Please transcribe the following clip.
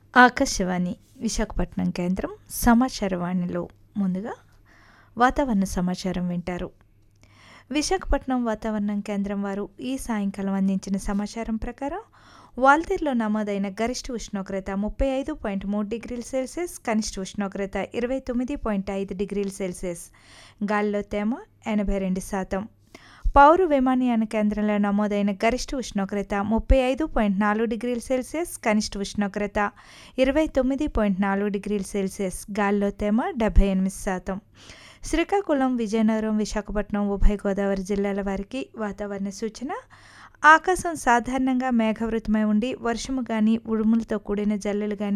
ఆకాశవాణి విశాఖపట్నం కేంద్రం సమాచారవాణిలో ముందుగా వాతావరణ సమాచారం వింటారు విశాఖపట్నం వాతావరణం కేంద్రం వారు ఈ సాయంకాలం అందించిన సమాచారం ప్రకారం వాల్తీర్లో నమోదైన గరిష్ట ఉష్ణోగ్రత ముప్పై ఐదు పాయింట్ మూడు డిగ్రీల సెల్సియస్ కనిష్ట ఉష్ణోగ్రత ఇరవై తొమ్మిది పాయింట్ ఐదు డిగ్రీల సెల్సియస్ గాలిలో తేమ ఎనభై రెండు శాతం పౌరు విమానయాన కేంద్రంలో నమోదైన గరిష్ట ఉష్ణోగ్రత ముప్పై ఐదు పాయింట్ నాలుగు డిగ్రీల సెల్సియస్ కనిష్ట ఉష్ణోగ్రత ఇరవై తొమ్మిది పాయింట్ నాలుగు డిగ్రీల సెల్సియస్ గాలిలో తేమ డెబ్బై ఎనిమిది శాతం శ్రీకాకుళం విజయనగరం విశాఖపట్నం ఉభయ గోదావరి జిల్లాల వారికి వాతావరణ సూచన ఆకాశం సాధారణంగా మేఘావృతమై ఉండి వర్షము కానీ ఉరుములతో కూడిన జల్లులు కానీ